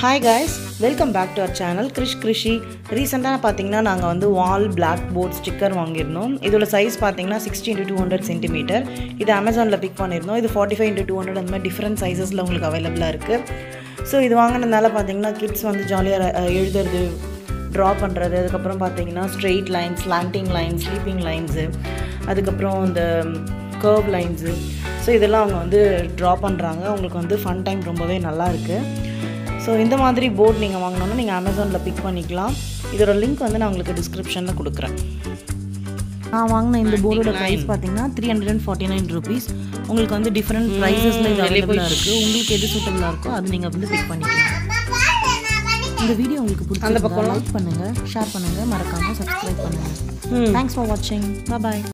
hi guys welcome back to our channel Krish Krishi ரீசெண்டாக பார்த்தீங்கன்னா நாங்கள் வந்து வால் பிளாக் போர்ட் ஸ்டிக்கர் வாங்கியிருந்தோம் இதோட சைஸ் பார்த்தீங்கன்னா sixty into two hundred centimetre இது அமேசானில் பிக் பண்ணியிருந்தோம் இது forty five into two hundred அந்த மாதிரி டிஃப்ரெண்ட் சைஸஸில் உங்களுக்கு அவைலபிளாக இருக்குது ஸோ இது வாங்கினதுனால பார்த்தீங்கன்னா கிட்ஸ் வந்து ஜாலியாக எழுதுறது ட்ரா பண்ணுறது அதுக்கப்புறம் பார்த்தீங்கன்னா straight lines slanting lines sleeping lines அதுக்கப்புறம் இந்த கர்வ் லைன்ஸு ஸோ இதெல்லாம் அவங்க வந்து ட்ரா பண்ணுறாங்க அவங்களுக்கு வந்து ஃபன் டைம் ரொம்பவே நல்லா இருக்குது ஸோ இந்த மாதிரி போர்ட் நீங்கள் வாங்கினோன்னா நீங்கள் அமேசானில் பிக் பண்ணிக்கலாம் இதோட லிங்க் வந்து நான் உங்களுக்கு டிஸ்கிரிப்ஷனில் கொடுக்குறேன் நான் வாங்கின இந்த போர்டோட ப்ரைஸ் பார்த்தீங்கன்னா three hundred and forty nine rupees உங்களுக்கு வந்து டிஃப்ரெண்ட் ப்ரைஸஸில் இது அவைலபிளாக இருக்குது உங்களுக்கு எது சூட்டபுளாக இருக்கோ அது நீங்கள் வந்து பிக் பண்ணிக்கலாம் இந்த வீடியோ உங்களுக்கு பிடிச்சிருந்தா லைக் பண்ணுங்கள் ஷேர் பண்ணுங்கள் மறக்காமல் சப்ஸ்கிரைப் பண்ணுங்கள் தேங்க்ஸ் ஃபார் வாட்சிங் பாய்